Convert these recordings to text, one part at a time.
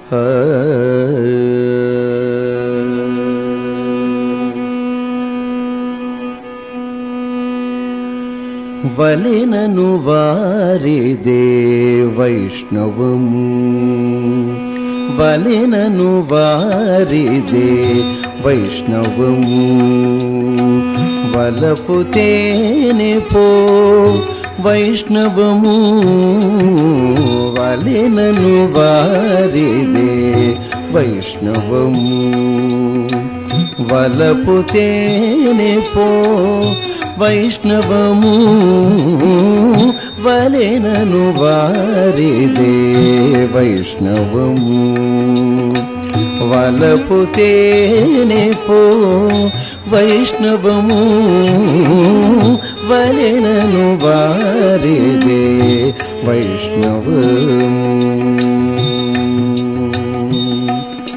వలెనను వారిదే వైష్ణవము వలెనను వారిదే వైష్ణవము వలపు తేనె పో వైష్ణవము వలెనను వారిదే వైష్ణవము వలపు తేనె పో వైష్ణవము వలెనను వారిదే వైష్ణవము వలపు తేనె పో వైష్ణవము వలెనను వారిదే వైష్ణవము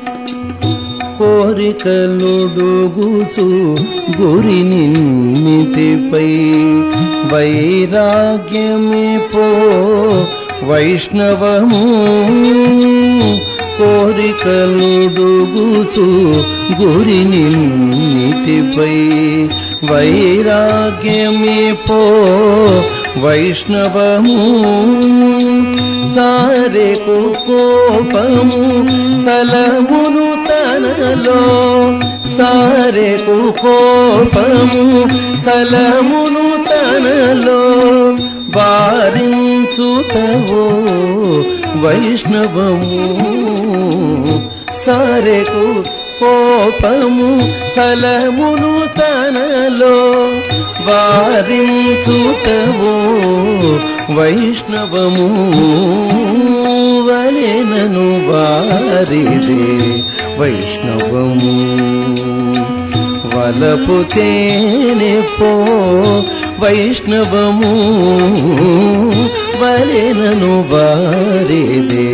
కోరికలుడుగుచు గురి నిన్నిటిపై వైరాగ్యమే పో వైష్ణవము కోరికలుడుగుచు గురి నిన్నిటిపై వైరాగ్యమే పో వైష్ణవము సారెకు కోపము చలమును తనలో సారెకు కోపము చలమును తనలో వారించుతవో వైష్ణవము సారెకు కోపము చలమును తనలో వారించుతవో వైష్ణవము వలెనను వారిదే వైష్ణవము వలపు తేనె పో వైష్ణవము వలెనను వారిదే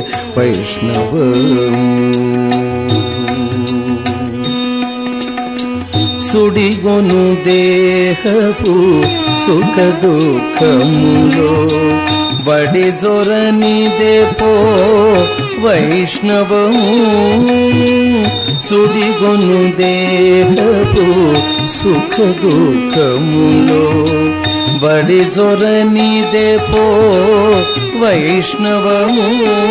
వైష్ణవము సుడిగొను దేహపు సుఖ దుఃఖములో వడి జొరనిదే పో వైష్ణవము సుడిగొను దేహపు సుఖ దుఃఖములో వడి జొరనిదే పో వైష్ణవము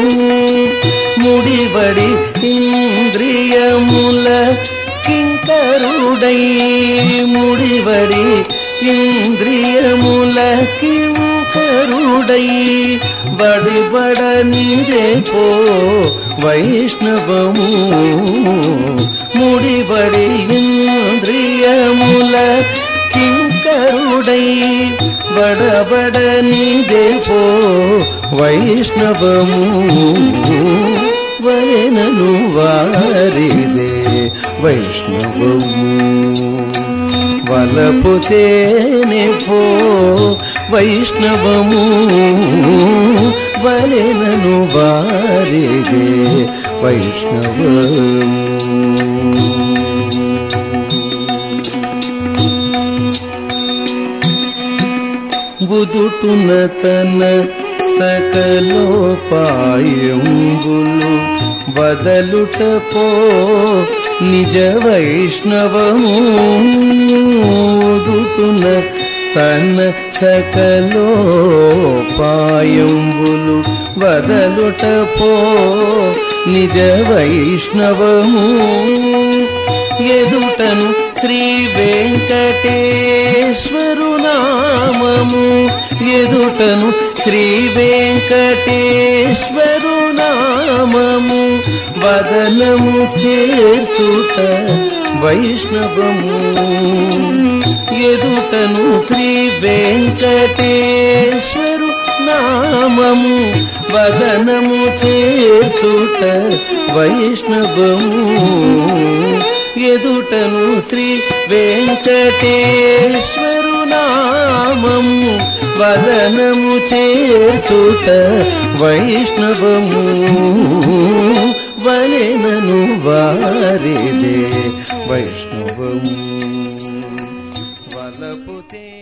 ముడిబడి ఇంద్రియముల కింకరుడై ముడిబడి ఇంద్రియములకి కరుడై బడిబడ నీరే పో వైష్ణవము ముడిబడి ఇంద్రియముల కింకరుడై బడబడ నీదే పో వైష్ణవము వలెనను వారిదే వైష్ణవము వలపు తేనె పో వైష్ణవము వలెనను వారిదే వైష్ణవము బుదుటున తన సకలోపాయంబులు వదలుట పో నిజ వైష్ణవము ఉదుటున తన సకలోపాయంబులు వదలుట పో నిజ వైష్ణవము ఎదుటను శ్రీ వెంకటేశ్వరు నామము ఎదుటను శ్రీ వెంకటేశ్వరు నామము వదనము చేర్చుట వైష్ణవము ఎదుటను శ్రీ వెంకటేశ్వరు నామము వదనము చేర్చుట వైష్ణవము ఎదుటను శ్రీ వెంకటేశ్వరు నామము వదనము చేర్చుట వైష్ణవము వలెనను వారిదే వైష్ణవము వలపుతే